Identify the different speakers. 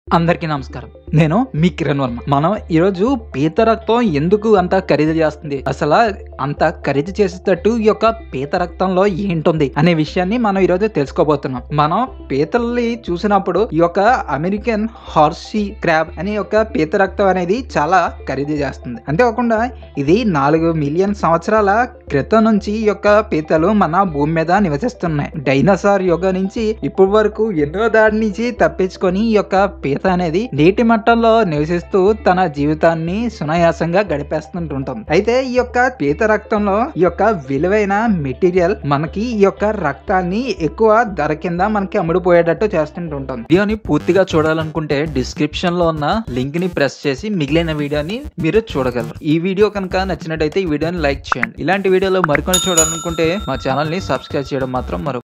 Speaker 1: అందరికీ నమస్కారం నేను మీ కిరణ్ వర్మ మనం ఈరోజు పీత రక్తం ఎందుకు అంత ఖరీదు చేస్తుంది అసలు అంత ఖరీదు చేసేటట్టు ఈ యొక్క పీత రక్తంలో ఏంటుంది అనే విషయాన్ని మనం ఈరోజు తెలుసుకోబోతున్నాం మనం పీతల్ని చూసినప్పుడు ఈ యొక్క అమెరికన్ హార్సీ క్రాబ్ అనే యొక్క పీత రక్తం అనేది చాలా ఖరీదు చేస్తుంది అంతేకాకుండా ఇది నాలుగు మిలియన్ సంవత్సరాల క్రితం నుంచి ఈ యొక్క పీతలు మన భూమి మీద నివసిస్తున్నాయి డైనోసార్ యుగ నుంచి ఇప్పటి వరకు ఎన్నో దాడి నుంచి తప్పించుకొని ఈ యొక్క పీత అనేది నీటి మట్టంలో నివసిస్తూ తన జీవితాన్ని సునాయాసంగా గడిపేస్తుంటుంటుంది అయితే ఈ యొక్క పీత రక్తంలో ఈ యొక్క విలువైన మెటీరియల్ మనకి ఈ యొక్క రక్తాన్ని ఎక్కువ ధర కింద మనకి అమ్ముడుపోయేటట్టు చేస్తుంటుంటుంది వీడియోని పూర్తిగా చూడాలనుకుంటే డిస్క్రిప్షన్ లో ఉన్న లింక్ ని ప్రెస్ చేసి మిగిలిన వీడియోని మీరు చూడగలరు ఈ వీడియో కనుక నచ్చినట్టయితే ఈ వీడియోని లైక్ చేయండి ఇలాంటి వీడియోలో మరికొన్ని చూడాలనుకుంటే మా ఛానల్ ని సబ్స్క్రైబ్ చేయడం మాత్రం మరో